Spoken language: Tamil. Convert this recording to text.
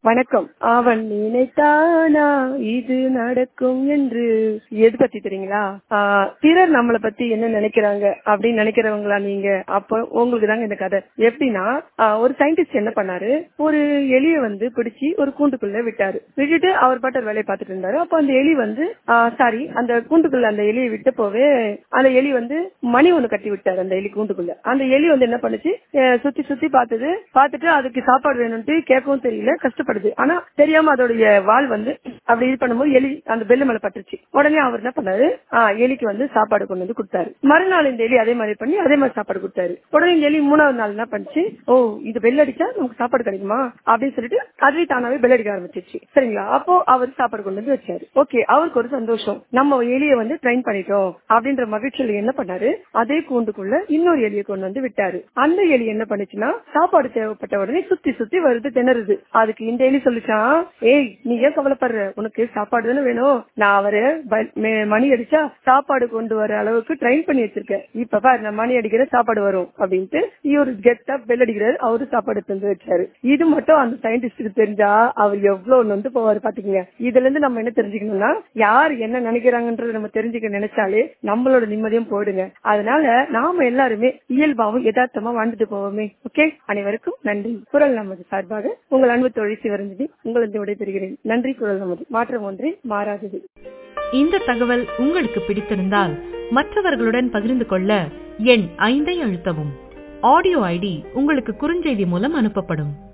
வணக்கம் அவன் நினைத்தானா இது நடக்கும் என்று எது பத்தி தெரியுங்களா ஆஹ் பிறர் நம்மளை பத்தி என்ன நினைக்கிறாங்க அப்படின்னு நினைக்கிறவங்களா நீங்க அப்ப உங்களுக்கு தாங்க இந்த கதை எப்படின்னா ஆஹ் ஒரு சயின்டிஸ்ட் என்ன பண்ணாரு ஒரு எலியை வந்து பிடிச்சி ஒரு கூண்டுக்குள்ள விட்டாரு விட்டுட்டு அவர் பாட்டு வேலையை பார்த்துட்டு இருந்தாரு அப்ப அந்த எலி வந்து சாரி அந்த கூண்டுக்குள்ள அந்த எலியை விட்டு போவே அந்த எலி வந்து மணி ஒண்ணு கட்டி விட்டாரு அந்த எலி கூண்டுக்குள்ள அந்த எலி வந்து என்ன பண்ணுச்சு அஹ் சுத்தி சுத்தி பார்த்தது பார்த்துட்டு அதுக்கு சாப்பாடு வேணும்ட்டு கேட்கவும் தெரியல கஷ்டப்படுது ஆனா தெரியாம அதோடைய வால் வந்து அப்படி இது பண்ணும்போது எலி அந்த பெல்லு மேல பட்டுருச்சு உடனே அவர் என்ன பண்ணாரு ஆஹ் எலிக்கு வந்து சாப்பாடு கொண்டு வந்து கொடுத்தாரு மறுநாள் இந்த எலி அதே மாதிரி பண்ணி அதே மாதிரி சாப்பாடு கொடுத்தாரு உடனே இந்த எலி மூணாவது நாள் என்ன பண்ணுச்சு ஓ இது பெல் அடிச்சா நமக்கு சாப்பாடு கிடைக்குமா அப்படின்னு சொல்லிட்டு அதுவே தானாவே பெல் அடிக்க ஆரம்பிச்சிருச்சு சரிங்களா அப்போ அவர் சாப்பாடு கொண்டு வந்து வச்சாரு ஓகே அவருக்கு ஒரு சந்தோஷம் நம்ம எலியை வந்து ட்ரெயின் பண்ணிட்டோம் அப்படின்ற மகிழ்ச்சியில என்ன பண்ணாரு அதே கூண்டுக்குள்ள இன்னொரு எலியை கொண்டு வந்து விட்டாரு அந்த எலி என்ன பண்ணுச்சுன்னா சாப்பாடு தேவைப்பட்ட உடனே சுத்தி சுத்தி வருது திணறுது அதுக்கு இந்த எலி சொல்லிச்சான் ஏய் நீ ஏன் கவலைப்படுற உனக்கு சாப்பாடு தானே வேணும் நான் அவரு ப- மே- மணி அடிச்சா சாப்பாடு கொண்டு வர அளவுக்கு ட்ரெயின் பண்ணி வச்சிருக்கேன் இப்ப பாரு நான் மணி அடிக்கிற சாப்பாடு வரும் அப்படின்ட்டு இவரு கெட்டா பெல் அடிக்கிறாரு அவரு சாப்பாடு தந்து வச்சாரு இது மட்டும் அந்த சயின்டிஸ்டுக்கு தெரிஞ்சா அவர் எவ்வளவு நொந்து போவாரு பாத்தீங்க இதுல இருந்து நம்ம என்ன தெரிஞ்சுக்கணும்னா யார் என்ன நினைக்கிறாங்கன்றத நம்ம தெரிஞ்சுக்க நினைச்சாலே நம்மளோட நிம்மதியும் போயிடுங்க அதனால நாம எல்லாருமே இயல்பாவும் யதார்த்தமா வாழ்ந்துட்டு போவோமே ஓகே அனைவருக்கும் நன்றி குரல் நமது சார்பாக உங்கள் அன்பு தொழில் சிவரஞ்சனி உங்களது விடைபெறுகிறேன் நன்றி குரல் நமது மாற்றம் ஒன்றே மாறாதது இந்த தகவல் உங்களுக்கு பிடித்திருந்தால் மற்றவர்களுடன் பகிர்ந்து கொள்ள எண் ஐந்தை அழுத்தவும் ஆடியோ ஐடி உங்களுக்கு குறுஞ்செய்தி மூலம் அனுப்பப்படும்